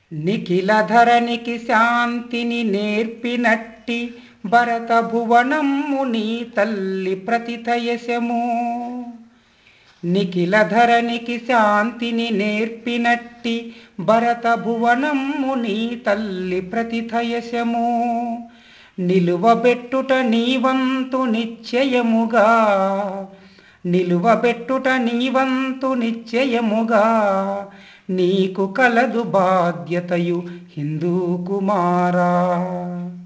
నిఖిల ధరణికి శాంతిని నేర్పినట్టి భరత భువనమ్ము నీ తల్లి ప్రతితయశము నిఖిల ధరణికి శాంతిని నేర్పినట్టి భరత భువనమ్ము నీ తల్లి ప్రతిథయశము నిలువబెట్టుట నీవంతు నిశ్చయముగా నిలువబెట్టుట నీవంతు నిశ్చయముగా నీకు కలదు బాధ్యతయు హిందూ కుమారా